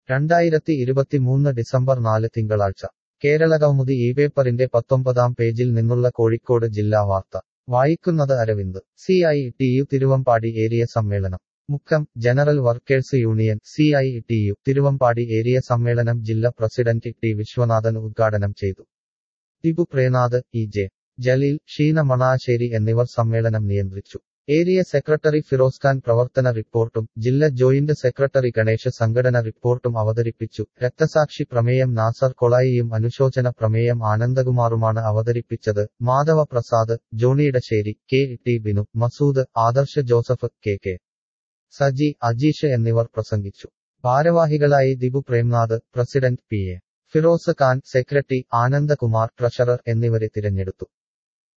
രണ്ടായിരത്തി ഇരുപത്തിമൂന്ന് ഡിസംബർ നാല് തിങ്കളാഴ്ച കേരള കൗമുദി ഈ പേപ്പറിന്റെ പത്തൊമ്പതാം പേജിൽ നിന്നുള്ള കോഴിക്കോട് ജില്ലാ വാർത്ത വായിക്കുന്നത് Aravind C I T U Thiruvambady area സമ്മേളനം Mukkam general workers union C I T U Thiruvambady area സമ്മേളനം ജില്ലാ പ്രസിഡന്റ് ടി വിശ്വനാഥൻ ഉദ്ഘാടനം ചെയ്തു ടിബു പ്രേനാഥ് ഇ ജെ ജലീൽ ഷീന മണാശ്ശേരി എന്നിവർ സമ്മേളനം നിയന്ത്രിച്ചു ഏരിയ സെക്രട്ടറി ഫിറോസ് ഖാൻ പ്രവർത്തന റിപ്പോർട്ടും ജില്ലാ ജോയിന്റ് സെക്രട്ടറി ഗണേശ സംഘടന റിപ്പോർട്ടും അവതരിപ്പിച്ചു രക്തസാക്ഷി പ്രമേയം നാസർ കൊളായിയും അനുശോചന പ്രമേയം ആനന്ദകുമാറുമാണ് അവതരിപ്പിച്ചത് Madhava Prasad Johny Idasseri K T Binu Masood Adarsh Joseph K K Saji Ajeesh എന്നിവർ പ്രസംഗിച്ചു ഭാരവാഹികളായി Dibu Premnath president P A Firoz Khan secretary Anandakumar treasurer എന്നിവരെ തിരഞ്ഞെടുത്തു